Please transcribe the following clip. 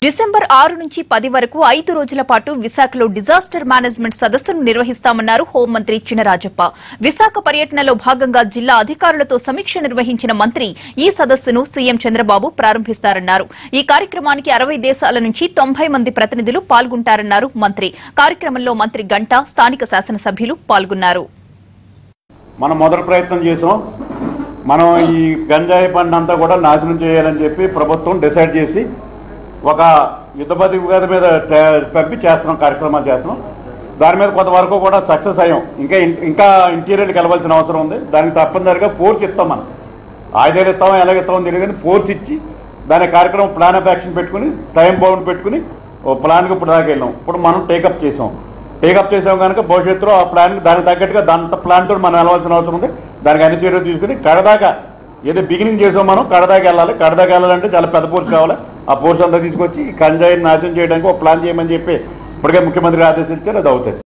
December ఆరు నుంచి పది వరకు ఐదు రోజుల పాటు విశాఖలో డిజాస్టర్ మేనేజ్మెంట్ సదస్సును నిర్వహిస్తామన్నారు హోంమంత్రి చినరాజప్ప విశాఖ పర్యటనలో భాగంగా జిల్లా అధికారులతో సమీక్ష నిర్వహించిన మంత్రి ఈ సదస్సును సీఎం చంద్రబాబు ప్రారంభిస్తారన్నారు ఈ కార్యక్రమానికి అరవై దేశాల నుంచి తొంభై మంది ప్రతినిధులు పాల్గొంటారన్నారు మంత్రి కార్యక్రమంలో మంత్రి గంటా స్థానిక శాసనసభ్యులు పాల్గొన్నారు మనం మొదటి ప్రయత్నం చేసాం మనం ఈ గంజాయి పంట అంతా కూడా నాశనం చేయాలని చెప్పి ప్రభుత్వం డిసైడ్ చేసి ఒక యుద్ధపతి ఉగాది మీద టే- పంపి చేస్తున్నాం కార్యక్రమాలు చేస్తున్నాం దాని మీద కొంతవరకు కూడా సక్సెస్ అయ్యాం ఇంకా ఇన్- ఇంకా ఇంటీరియర్కి వెళ్ళవలసిన అవసరం ఉంది దానికి తప్పనిసరిగా ఫోర్స్ ఇస్తాం మనం ఆయుధాలు ఇస్తాం ఎలాగిస్తామో తెలియదు కానీ ఫోర్స్ ఇచ్చి దాని కార్యక్రమం ప్లాన్ ఆఫ్ యాక్షన్ పెట్టుకుని టైం బౌండ్ పెట్టుకుని ఓ ప్లాన్కి ఇప్పుడు దాకా వెళ్ళాం ఇప్పుడు మనం టేకప్ చేసాం టేకప్ చేసాం కనుక భవిష్యత్తులో ఆ ప్లాన్ దానికి తగ్గట్టుగా దాంతో ప్లాన్ తోటి మనం వెళ్ళవలసిన అవసరం ఉంది దానికి అన్ని చర్యలు తీసుకుని కడదాకా ఏదో బిగినింగ్ చేసాం మనం కడదాకా వెళ్ళాలి కడదాకా వెళ్ళాలంటే చాలా పెద్ద ఫోర్స్ కావాలి ఆ ఫోర్స్ అంతా తీసుకొచ్చి ఈ కంజాయిని నాశనం చేయడానికి ఒక ప్లాన్ చేయమని చెప్పి ఇప్పటికే ముఖ్యమంత్రి ఆదేశించారు అది అవుతుంది